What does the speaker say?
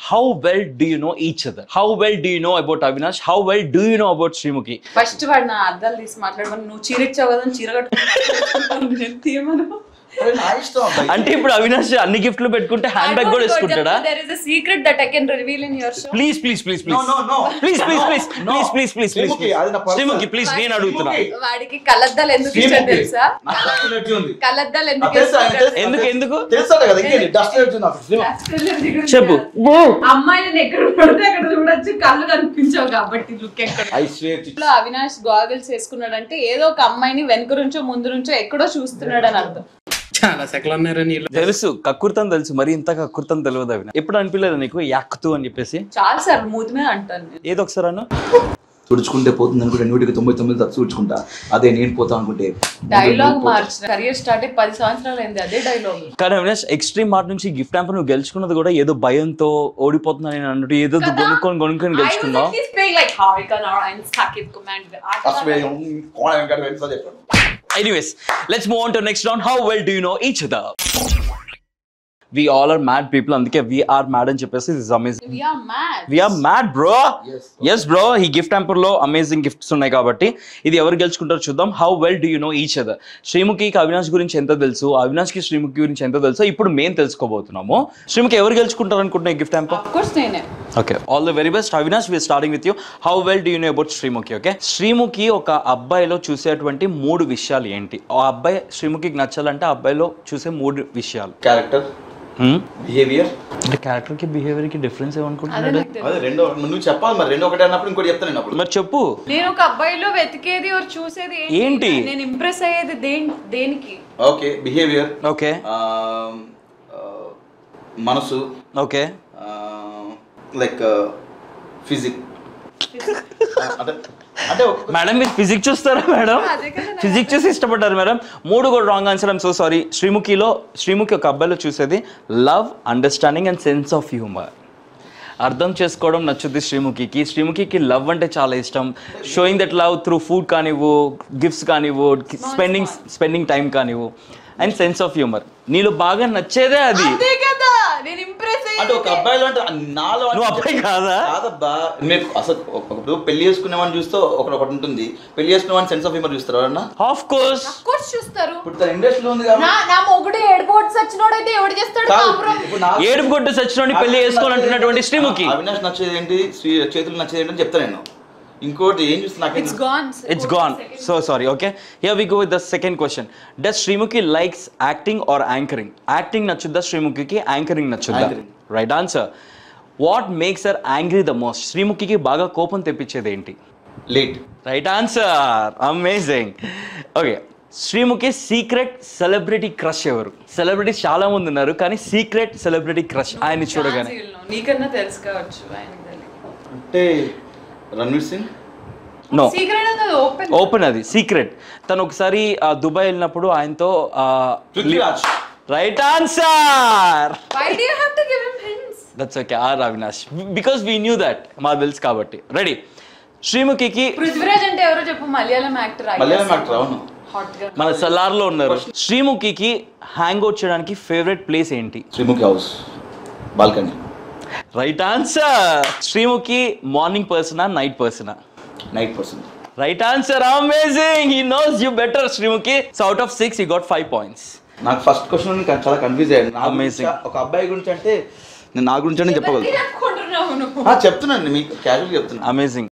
How well do you know each other how well do you know about Avinash how well do you know about Sreemukhi first వాడు నా అద్దాలు తీసి మాట్లాడమని నువ్వు చీర ఇచ్చావు కదా అని చీర కట్టుకుని నేను తీయమను అరే నా ఇష్టం అబ్బాయి. అంటే ఇప్పుడు అవినాష్ అన్ని గిఫ్ట్లు పెట్టుకుంటే హ్యాండ్ బ్యాగ్ కూడా వేసుకుంటాడా there is a secret that I can reveal in your show please please please No, please no, no. Please please please No. Please please please please Sreemukhi, అది నా personal. శ్రీముఖి ప్లీజ్ నేను అడుగుతున్నా శ్రీముఖి. వాడికి కలద్దాలు ఎందుకు ఇష్టం శ్రీముఖి. తెలుసా నాకు dust allergy ఉంది. కలద్దాలు నాకు ఎందుకు తెలుసు, ఆయన ఇష్టం తెలుసు. ఎందుకు, ఎందుకు? తెలుసా కదా ఇంకేంటి డస్ట్ allergy నాకు శ్రీముఖి. చెప్పు అమ్మాయిని ఎక్కడ పడితే అక్కడ చూడొచ్చు కళ్ళు కనిపించవు కాబట్టి లుక్ ఎక్కడ I swear to- ఇంట్లో అవినాష్ గాగల్స్ వేసుకున్నాడంటే ఏదో ఒక అమ్మాయిని వెనక నుంచో ముందు నుంచో ఎక్కడో చూస్తున్నాడు అని అర్థం చాలా సెకలు ఉన్నారని వీళ్ళు. తెలుసు కక్కుర్తం తెలుసు మరి ఇంత కక్కుర్తం తెలియదు అవినాష్ ఎప్పుడు అనిపించలేదు నీకు యాక్తు అని చెప్పేసి చాలా సార్ మూతి మీద అంటాను నేను ఏదో ఒకసారి అన్న తుడుచుకుంటే పోతుంది అనుకుంటే నూటికి తొంభై తొమ్మిది తప్పు తుడుచుకుంటా అదే నేను పోతా అనుకుంటే డైలాగ్ మార్చిన కెరియర్ స్టార్ట్ అయ్యి పది సంవత్సరాలు అయింది అదే డైలాగ్ కానీ అవినాష్ ఎక్స్ట్రీమ్ మార్ట్ నుంచి గిఫ్ట్ హ్యాంపర్ నువ్వు గెలుచుకున్నది కూడా ఏదో భయంతో ఓడిపోతున్నాను అన్నట్టు ఏదో కదా? కొనుక్కొని కొనుక్కొని గెలుచుకున్నావు like Harika and Sakit command. కోణ వెంకట వెంకట చెప్పాడు Anyways, let's move on to next round. How well do you know each other? We all are mad people. అందుకే we are mad అని చెప్పేసి this is amazing. We are mad. We are mad, bro. Yes. Yes, bro. ఈ gift hamper లో amazing gifts ఉన్నాయి కాబట్టి ఇది ఎవరు గెలుచుకుంటారో చూద్దాం how well do you know each other శ్రీముఖికి అవినాష్ గురించి ఎంత తెలుసు అవినాష్ కి శ్రీముఖి గురించి ఎంత తెలుసు ఇప్పుడు మేము తెలుసుకోబోతున్నాము శ్రీముఖి ఎవరు గెలుచుకుంటారు అనుకుంటున్నా ఈ గిఫ్ట్ హ్యాంపర్ Of course నేనే. Okay all the very best Avinash we starting with you how well do you know about Sreemukhi okay Sreemukhi ఒక అబ్బాయిలో చూసేటువంటి మూడు విషయాలు ఏంటి ఆ అబ్బాయి శ్రీముఖికి నచ్చాలంటే ఆ అబ్బాయిలో చూసే మూడు విషయాలు క్యారెక్టర్ Hmm? బిహేవియర్ అంటే క్యారెక్టర్ కి బిహేవియర్ కి డిఫరెన్స్ అదే ఏమనుకుంటున్నాడు నాకు తెలియదు. అదే రెండో నువ్వు చెప్పాలి మరి రెండో ఒకటి అన్నప్పుడు ఇంకోటి చెప్తాను నేను అప్పుడు మరి చెప్పు నేను ఒక అబ్బాయిలో వెతికేది or చూసేది ఏంటి? నేను ఇంప్రెస్ అయ్యేది దేని దేనికి ఓకే బిహేవియర్ ఓకే మనసు ఓకే లైక్ ఫిజిక్ అంటే అంటే ఒక- మేడం మీరు ఫిజిక్స్ చూస్తారా మేడం అదే కదా నాకు ఫిజిక్స్ చూసి ఇష్టపడ్డారు మేడం మూడు కూడా wrong answer I'm so sorry శ్రీముఖిలో శ్రీముఖి ఒక అబ్బాయిలో చూసేది love understanding and sense of humour అర్థం చేసుకోవడం నచ్చుద్ది శ్రీముఖికి శ్రీముఖికి లవ్ అంటే చాలా ఇష్టం showing that love through food కానివ్వు గిఫ్ట్స్ కానివ్వు స్పెండింగ్ స్పెండింగ్ టైం కానివ్వు అండ్ సెన్స్ ఆఫ్ హ్యూమర్ నీలో బాగా నచ్చేదే అది అదే కదా నేను ఇంప్రెస్ అంటే ఒక అబ్బాయిలో అంటే నాలో నువ్వు అబ్బాయి కాదా కాదబ్బా మీరు అసలు ఒక- ఇప్పుడు పెళ్లి చేసుకునేవాడిని చూస్తే ఒకటి ఒకటి ఉంటుంది పెళ్లి చేసుకునేవాడిని సెన్స్ ఆఫ్ హ్యూమర్ చూస్తారు ఎవరన్నా ఆఫ్ కోర్స్ కోర్స్ చూస్తారు ఇప్పుడు తన ఇండస్ట్రీలో ఉంది కాబట్టి నా నా మొగుడు ఏడుపోటు సచ్చినోడైతే ఎవడు చేస్తాడు కాదు, కాపురం? ఇప్పుడు నా- ఏడుపు కొట్టు సచ్చినోడిని పెళ్లి చేసుకోవాలంటున్నటువంటి శ్రీముఖి అవినాష్ నచ్చేది ఏంటి శ్రీ చేతులు నచ్చేది ఏంటి అని చెప్తా నేను ఇంకోటి ఏం చూస్తే నాకు It's gone. sir. It's gone. So sorry. Okay. Here we go with the second question. Does Srimuki likes acting or anchoring? Acting nachudda Srimuki ki anchoring nachudda. Anchoring. Right answer. What makes her angry the most? Srimuki కి బాగా కోపం తెప్పించేది ఏంటి late right answer amazing okay Sreemukhi secret celebrity crush ఎవరు celebrities చాలా మంది ఉన్నారు కానీ సీక్రెట్ సెలబ్రిటీ క్రష్ ఆయన్ని చూడగానే Chance ఇవ్వను. నీకన్నా తెలుసు కావచ్చు ఆయనకి తెలియదు. అంటే రణ్వీర్ సింగ్ నో సీక్రెట్ అనేది ఓపెన్ ఓపెన్ అది సీక్రెట్ తను ఒకసారి ఆ, దుబాయ్ వెళ్ళినప్పుడు ఆయనతో Prithviraj right answer why do you have to give him hints that's okay are Avinash because we knew that మా తెలుసు కాబట్టి రెడీ శ్రీముఖికి పృథ్వీరాజ్ అంటే ఎవరో చెప్పు మలయాళం యాక్టర్ మలయాళం యాక్టర్ అవును హాట్ గా మన సలార్లో ఉన్నారు శ్రీముఖికి హ్యాంగ్ అవుట్ చేయడానికి ఫేవరెట్ ప్లేస్ ఏంటి Sreemukhi house balcony right answer Sreemukhi morning persona night persona night person right answer amazing he knows you better Sreemukhi so out of six you got five points నాకు first question చాలా confuse అయ్యాను నా గురించి Amazing. ఒక అబ్బాయి గురించి అంటే నేను నా గురించి అంటే చెప్పగలను చెప్పుకుంటున్నావు నువ్వు ఆ, చెప్తున్నాను మీకు క్యాజువల్ చెప్తున్నా అమేజింగ్